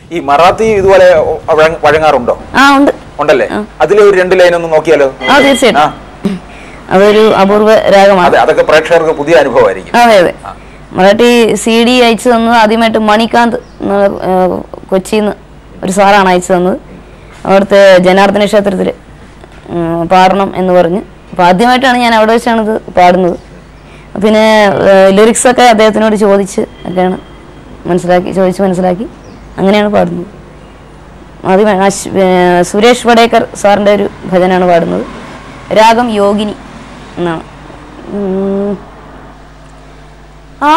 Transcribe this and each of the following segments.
ഈ മറാത്തി ഇതുപോലെ വഴങ്ങ- വഴങ്ങാറുണ്ടോ ആ ഉണ്ട് ഉണ്ടല്ലേ അതിലെ ഒരു രണ്ട് ലൈൻ ഒന്ന് നോക്കിയാലോ ആ തീർച്ചയായിട്ടും ആ അതൊരു അപൂർവ രാഗമാണ് അതെ അതൊക്കെ പ്രേക്ഷകർക്ക് പുതിയ അനുഭവമായിരിക്കും അതെ അതെ മറാഠി സി ഡി അയച്ചു തന്നത് ആദ്യമായിട്ട് മണികാന്ത് എന്ന, ആ, കൊച്ചിയിൽ നിന്ന് ഒരു സാറാണ് അയച്ചു തന്നത് അവിടുത്തെ ജനാർദ്ദന ക്ഷേത്രത്തിൽ പാടണം എന്ന് പറഞ്ഞ് അപ്പോൾ ആദ്യമായിട്ടാണ് ഞാൻ അവിടെ വെച്ചാണ് ഇത് പാടുന്നത് പിന്നെ ലിറിക്സ് ഒക്കെ അദ്ദേഹത്തിനോട് ചോദിച്ച് ഒക്കെയാണ് മനസ്സിലാക്കി ചോദിച്ച് മനസ്സിലാക്കി അങ്ങനെയാണ് പാടുന്നത് ആദ്യം അശ്- ഏ, സുരേഷ് വടേക്കർ സാറിൻ്റെ ഒരു ഭജനാണ് പാടുന്നത് രാഗം യോഗിനി എന്നാണ് ഉം. ആ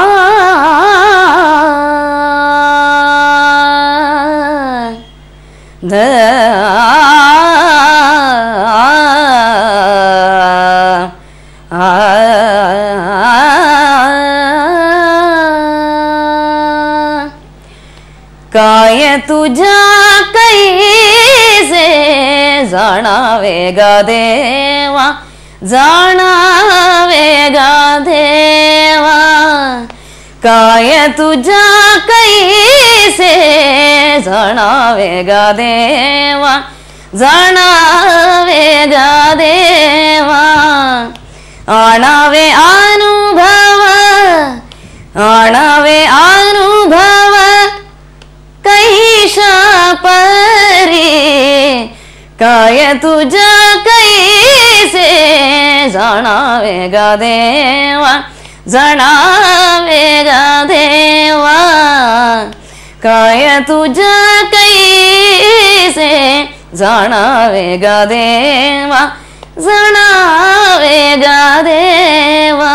काय तुझ्या कैसे जाणावेगा देवा जाणावेगा देवा काय तुझ्या कैसे जाणावेगा देवा जाणावेगा देवा आणावे अनुभव आणावे अनुभव कैशा परी काय तुझ्या कैसे जाणावेगा देवा जाणावेगा देवा काय तुझ्या कैसे जाणावेगा देवा जाणावेगा देवा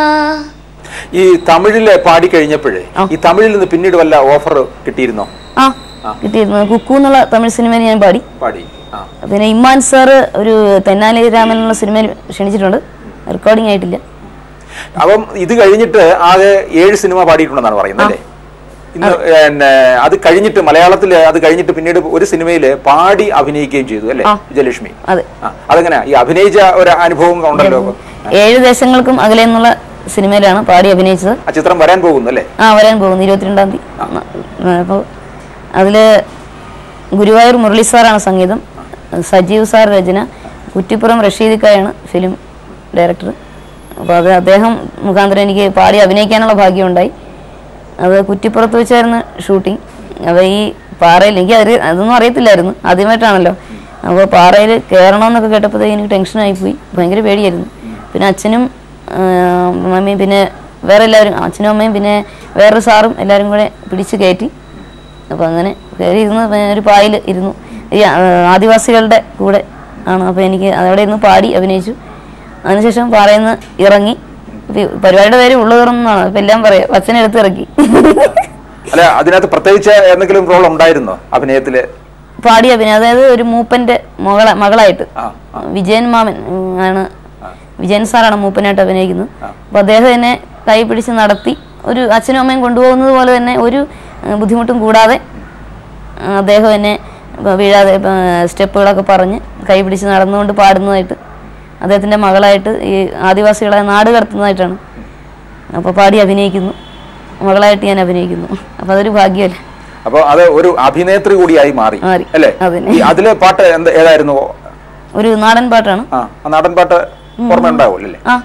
ഈ തമിഴില് പാടിക്കഴിഞ്ഞപ്പോഴേ ആ. ഈ തമിഴിൽ നിന്ന് പിന്നീട് വല്ല ഓഫർ കിട്ടിയിരുന്നോ ആ കിട്ടിയിരുന്നു കുക്കു എന്നുള്ള തമിഴ് സിനിമയിൽ ഞാൻ പാടി പാടി ആ പിന്നെ ഇമ്മാൻ സാറ് ഒരു തെന്നാലി രാമൻ എന്നുള്ള സിനിമയിൽ ക്ഷണിച്ചിട്ടുണ്ട് റെക്കോർഡിംഗ് ആയിട്ടില്ല അപ്പം ഇത് കഴിഞ്ഞിട്ട് ആകെ ഏഴ് സിനിമ പാടിയിട്ടുണ്ടെന്നാണ് പറയുന്നത് അല്ലേ ഇന്ന് പിന്നെ അത് കഴിഞ്ഞിട്ട് മലയാളത്തിൽ അത് കഴിഞ്ഞിട്ട് പിന്നീട് ഒരു സിനിമയിൽ പാടി അഭിനയിക്കുകയും ചെയ്തു അല്ലേ ആ. വിജയലക്ഷ്മി അതെ ആ അതെങ്ങനെയാ ഈ അഭിനയിച്ച ഒരു അനുഭവം ഉണ്ടല്ലോ അപ്പൊ. ഏഴ് ദേശങ്ങൾക്കും അകലെ എന്നുള്ള സിനിമയിലാണ് പാടി അഭിനയിച്ചത് ആ ചിത്രം വരാൻ പോകുന്നു അല്ലേ ആ വരാൻ പോകുന്നു ഇരുപത്തിരണ്ടാം തീയതി അപ്പോൾ അതിൽ ഗുരുവായൂർ മുരളി സാറാണ് സംഗീതം സജീവ് സാർ രചന കുറ്റിപ്പുറം റഷീദിക്കായാണ് ഫിലിം ഡയറക്ടർ അപ്പോൾ അത് അദ്ദേഹം മുഖാന്തരം എനിക്ക് പാടി അഭിനയിക്കാനുള്ള ഭാഗ്യമുണ്ടായി അത് കുറ്റിപ്പുറത്ത് വെച്ചായിരുന്നു ഷൂട്ടിംഗ് അപ്പോൾ ഈ പാറയിൽ എനിക്ക് അറി അതൊന്നും അറിയത്തില്ലായിരുന്നു ആദ്യമായിട്ടാണല്ലോ അപ്പോൾ പാറയിൽ കയറണമെന്നൊക്കെ കേട്ടപ്പോഴത്തേക്ക് എനിക്ക് ടെൻഷനായി പോയി ഭയങ്കര പേടിയായിരുന്നു പിന്നെ അച്ഛനും ആ, മമ്മിയും പിന്നെ വേറെ എല്ലാവരും അച്ഛനും അമ്മയും പിന്നെ വേറൊരു സാറും എല്ലാവരും കൂടെ പിടിച്ച് കയറ്റി അപ്പോൾ അങ്ങനെ കയറി ഇരുന്ന് പിന്നെ ഒരു പായിൽ ഇരുന്നു ഈ ആ, ആദിവാസികളുടെ കൂടെ ആണ് അപ്പോൾ എനിക്ക് അവിടെ ഇരുന്ന് പാടി അഭിനയിച്ചു അതിനുശേഷം പാറയിൽ നിന്ന് ഇറങ്ങി ഇപ്പൊ ഈ പരിപാടിയുടെ പേര് ഉള്ളു തുറന്നാണ് അപ്പം എല്ലാം പറയാം അച്ഛനെ എടുത്ത് ഇറക്കി അല്ല അതിനകത്ത് പ്രത്യേകിച്ച് എന്തെങ്കിലും റോൾ ഉണ്ടായിരുന്നോ അഭിനയത്തില് പാടി അഭിനയം അതായത് ഒരു മൂപ്പന്റെ മകള മകളായിട്ട് ആ വിജയൻ മാമൻ ഉം, ആണ് വിജയൻ സാറാണ് മൂപ്പനായിട്ട് അഭിനയിക്കുന്നത് അപ്പോൾ അദ്ദേഹം എന്നെ കൈ പിടിച്ച് നടത്തി ഒരു അച്ഛനും അമ്മയും കൊണ്ടുപോകുന്നത് പോലെ തന്നെ ഒരു ഉം, ബുദ്ധിമുട്ടും കൂടാതെ ഉം, അദ്ദേഹം എന്നെ ഇപ്പൊ വീഴാതെ ഇപ്പൊ, സ്റ്റെപ്പുകളൊക്കെ പറഞ്ഞ് കൈ പിടിച്ച് നടന്നുകൊണ്ട് പാടുന്നതായിട്ട് അദ്ദേഹത്തിൻ്റെ മകളായിട്ട് ഈ ആദിവാസികളെ നാട് കടത്തുന്നതായിട്ടാണ് അപ്പോൾ പാടി അഭിനയിക്കുന്നു മകളായിട്ട് ഞാൻ അഭിനയിക്കുന്നു അപ്പോൾ അതൊരു ഭാഗ്യമല്ലേ അപ്പൊ അത് ഒരു അഭിനേത്രി കൂടിയായി മാറി മാറി. അല്ലേ അതന്നെ. ഈ അതിലെ പാട്ട് എന്ത് ഏതായിരുന്നു ഒരു നാടൻ പാട്ടാണ് ആ ആ നാടൻ പാട്ട് ഓർമ്മ ഉണ്ടാവില്ലേ ആ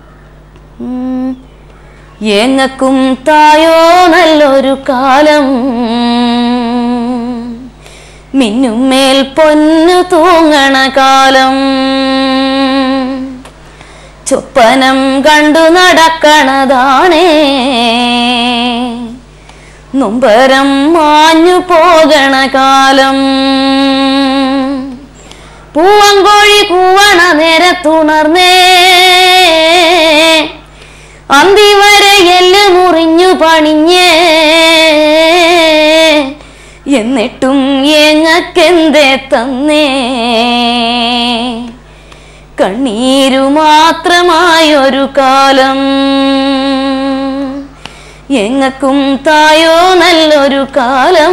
ഉം. എങ്ങക്കും തായോ നല്ലൊരു കാലം മിന്നുമേൽ പൊന്നു തൂങ്ങണ കാലം ചൊപ്പനം കണ്ടു നടക്കണതാണേ നൊമ്പരം മാഞ്ഞു പോകണ കാലം പൂവങ്കോഴി കൂവണ നേരത്തുണർന്നേ അന്തി വരെ എല്ല് മുറിഞ്ഞു പണിഞ്ഞേ എന്നിട്ടും എങ്ങക്കെന്തേ തന്നേ കണ്ണീരു മാത്രമായൊരു കാലം എങ്ങക്കും തായോ നല്ലൊരു കാലം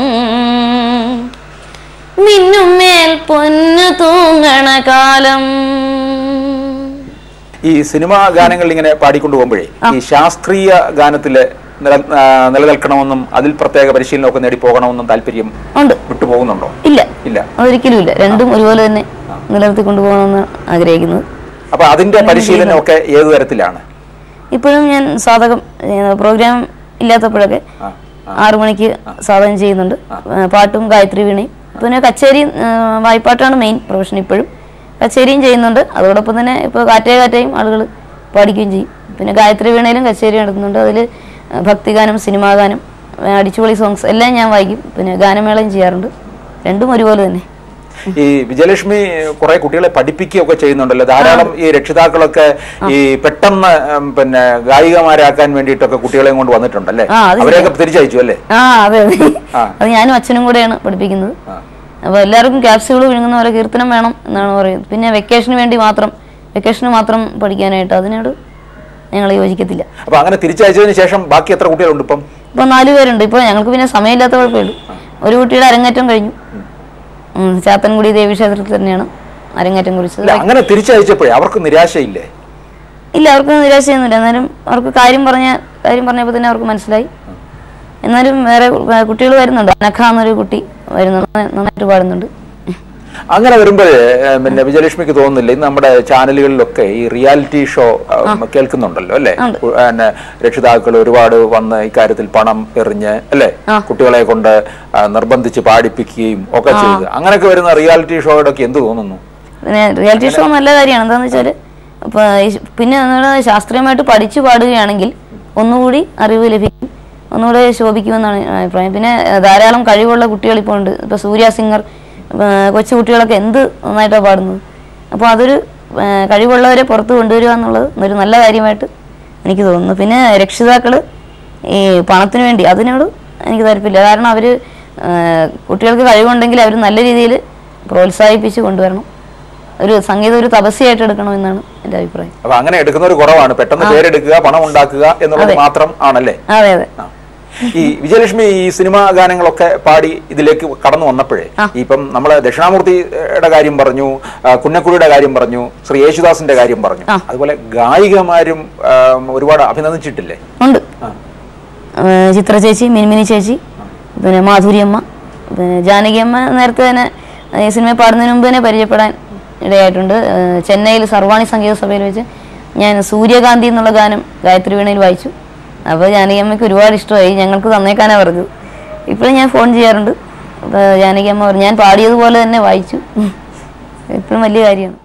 മിന്നുമേൽ പൊന്നു തൂങ്ങണ കാലം ഈ സിനിമാ ഗാനങ്ങൾ ഇങ്ങനെ പാടിക്കൊണ്ടു പോകുമ്പോഴേ ഈ ശാസ്ത്രീയ ഗാനത്തില് നില ആ, നിലനിൽക്കണമെന്നും അതിൽ പ്രത്യേക പരിശീലനമൊക്കെ നേടി പോകണമെന്നും താല്പര്യം ഉണ്ട് വിട്ടു പോകുന്നുണ്ടോ ഇല്ല ഇല്ല അതൊരിക്കലും ഇല്ല രണ്ടും ഒരുപോലെ തന്നെ നിലനിർത്തി കൊണ്ടുപോകണമെന്ന് ആഗ്രഹിക്കുന്നത് അപ്പൊ അതിന്റെ പരിശീലനമൊക്കെ ഏത് തരത്തിലാണ് ഇപ്പോഴും ഞാൻ സാധകം ഏഹ്, പ്രോഗ്രാം ഇല്ലാത്തപ്പോഴൊക്കെ ആ, ആറു മണിക്ക് സാധകം ചെയ്യുന്നുണ്ട് ഏഹ്, പാട്ടും ഗായത്രി വീണയും പിന്നെ കച്ചേരി ഏഹ്, വായ്പാട്ടാണ് മെയിൻ പ്രൊഫഷൻ ഇപ്പോഴും കച്ചേരിയും ചെയ്യുന്നുണ്ട് അതോടൊപ്പം തന്നെ ഇപ്പോൾ കാറ്റേ കാറ്റയും ആളുകൾ പാടിക്കുകയും ചെയ്യും പിന്നെ ഗായത്രി വീണയിലും കച്ചേരി നടത്തുന്നുണ്ട് അതിൽ ഭക്തിഗാനം സിനിമാ ഗാനം ഏഹ്, അടിച്ചുപൊളി സോങ്സ് എല്ലാം ഞാൻ വായിക്കും പിന്നെ ഗാനമേളയും ചെയ്യാറുണ്ട് രണ്ടും ഒരുപോലെ തന്നെ ഈ വിജയലക്ഷ്മി കുറെ കുട്ടികളെ പഠിപ്പിക്കുകയൊക്കെ ചെയ്യുന്നുണ്ടല്ലോ ധാരാളം ഈ രക്ഷിതാക്കളൊക്കെ ഈ പെട്ടെന്ന് ഉം, പിന്നെ ഗായികമാരാക്കാൻ വേണ്ടിയിട്ടൊക്കെ കുട്ടികളെയും കൊണ്ട് വന്നിട്ടുണ്ടല്ലേ ആ, അത് അവരെയൊക്കെ തിരിച്ചയച്ചു അല്ലേ ആ അതെ അതെ ആ. അത് ഞാനും അച്ഛനും കൂടെയാണ് പഠിപ്പിക്കുന്നത് ആ. അപ്പോൾ എല്ലാവർക്കും ക്യാപ്സ്യൂൾ വിഴുങ്ങുന്ന പോലെ കീർത്തനം വേണം എന്നാണ് പറയുന്നത് പിന്നെ വെക്കേഷന് വേണ്ടി മാത്രം വെക്കേഷന് മാത്രം പഠിക്കാനായിട്ട് അതിനോട് ഞങ്ങൾ യോജിക്കത്തില്ല അപ്പൊ അങ്ങനെ തിരിച്ചയച്ചതിന് ശേഷം ബാക്കി എത്ര കുട്ടികളുണ്ട് ഇപ്പം ഇപ്പോൾ നാല് പേരുണ്ട് ഇപ്പോൾ ഞങ്ങൾക്ക് പിന്നെ സമയമില്ലാത്ത കുഴപ്പമുള്ളൂ ഒരു കുട്ടിയുടെ അരങ്ങേറ്റം കഴിഞ്ഞു ഉം, ചാത്തൻകുടി ദേവി ക്ഷേത്രത്തിൽ തന്നെയാണ് അരങ്ങേറ്റം കുറിച്ചത് അല്ല അങ്ങനെ തിരിച്ചയച്ചപ്പോഴേ അവർക്ക് നിരാശയില്ലേ ഇല്ല അവർക്ക് നിരാശയൊന്നുമില്ല എന്നാലും അവർക്ക് കാര്യം പറഞ്ഞ കാര്യം പറഞ്ഞപ്പോൾ തന്നെ അവർക്ക് മനസ്സിലായി എന്നാലും വേറെ കുട്ടികൾ വരുന്നുണ്ട് അനഖ എന്നൊരു കുട്ടി വരുന്നുണ്ട് നന്നായിട്ട് പാടുന്നുണ്ട് അങ്ങനെ വരുമ്പോൾ പിന്നെ വിജയലക്ഷ്മിക്ക് തോന്നുന്നില്ല ഇന്ന് നമ്മുടെ ചാനലുകളിലൊക്കെ ഈ റിയാലിറ്റി ഷോ കേൾക്കുന്നുണ്ടല്ലോ അല്ലേ പിന്നെ രക്ഷിതാക്കൾ ഒരുപാട് വന്ന് ഇക്കാര്യത്തിൽ പണം എറിഞ്ഞ് അല്ലേ കുട്ടികളെ കൊണ്ട് ആ, നിർബന്ധിച്ച് പാടിപ്പിക്കുകയും ഒക്കെ ചെയ്ത് അങ്ങനെയൊക്കെ വരുന്ന റിയാലിറ്റി ഷോയുടെ ഒക്കെ എന്ത് തോന്നുന്നു പിന്നെ റിയാലിറ്റി ഷോ നല്ല കാര്യമാണ് എന്താണെന്ന് വെച്ചാൽ ഇപ്പൊ ഈ ശ- പിന്നെ നമ്മള് ശാസ്ത്രീയമായിട്ട് പഠിച്ചു പാടുകയാണെങ്കിൽ ഒന്നുകൂടി അറിവ് ലഭിക്കും ഒന്നുകൂടെ ശോഭിക്കുമെന്നാണ് അഭിപ്രായം പിന്നെ ഏഹ്, ധാരാളം കഴിവുള്ള കുട്ടികൾ ഇപ്പോൾ ഉണ്ട് ഇപ്പോൾ സൂര്യ സിംഗർ ഏഹ്, കൊച്ചു കുട്ടികളൊക്കെ എന്ത് നന്നായിട്ടാണ് പാടുന്നത് അപ്പോൾ അതൊരു ഏഹ്, കഴിവുള്ളവരെ പുറത്ത് കൊണ്ടുവരിക എന്നുള്ളത് ഒരു നല്ല കാര്യമായിട്ട് എനിക്ക് തോന്നുന്നു പിന്നെ രക്ഷിതാക്കൾ ഈ പണത്തിന് വേണ്ടി അതിനോട് എനിക്ക് താല്പര്യമില്ല കാരണം അവർ കുട്ടികൾക്ക് കഴിവുണ്ടെങ്കിൽ അവർ നല്ല രീതിയിൽ പ്രോത്സാഹിപ്പിച്ച് കൊണ്ടുവരണം ഒരു സംഗീതം ഒരു തപസ്യയായിട്ട് എടുക്കണമെന്നാണ് എൻ്റെ അഭിപ്രായം അപ്പൊ അങ്ങനെ എടുക്കുന്നവർ കുറവാണ് പെട്ടെന്ന് പേരെടുക്കുക പണം ഉണ്ടാക്കുക എന്നുള്ളത് മാത്രം ആണല്ലേ അതെ അതെ ആ. ഈ വിജയലക്ഷ്മി ഈ സിനിമാ ഗാനങ്ങളൊക്കെ പാടി ഇതിലേക്ക് കടന്നു വന്നപ്പോഴേ ഇപ്പം നമ്മളെ ദക്ഷിണാമൂർത്തിയുടെ കാര്യം പറഞ്ഞു ആ, കുന്നക്കുടിയുടെ കാര്യം പറഞ്ഞു ശ്രീ യേശുദാസിന്റെ കാര്യം പറഞ്ഞു അതുപോലെ ഗായികമാരും ആ, ഒരുപാട് അഭിനന്ദിച്ചിട്ടില്ലേ ഉണ്ട് ഏഹ് ചിത്ര ചേച്ചി മിനിമിനി ചേച്ചി പിന്നെ മാധുരിയമ്മ പിന്നെ ജാനകിയമ്മ നേരത്തെ തന്നെ ഈ സിനിമ പാടുന്നതിന് മുമ്പ് തന്നെ പരിചയപ്പെടാൻ ഇടയായിട്ടുണ്ട് ഏഹ് ചെന്നൈയിൽ സർവാണി സംഗീത സഭയിൽ വെച്ച് ഞാൻ സൂര്യകാന്തി എന്നുള്ള ഗാനം ഗായത്രി വീണയിൽ വായിച്ചു അപ്പോൾ ജാനകിയമ്മയ്ക്ക് ഒരുപാട് ഇഷ്ടമായി ഞങ്ങൾക്ക് തന്നേക്കാനാണ് പറഞ്ഞത് ഇപ്പോഴും ഞാൻ ഫോൺ ചെയ്യാറുണ്ട് അപ്പോൾ ജാനകിയമ്മ പറഞ്ഞു ഞാൻ പാടിയതുപോലെ തന്നെ വായിച്ചു ഇപ്പോഴും വലിയ കാര്യമാണ്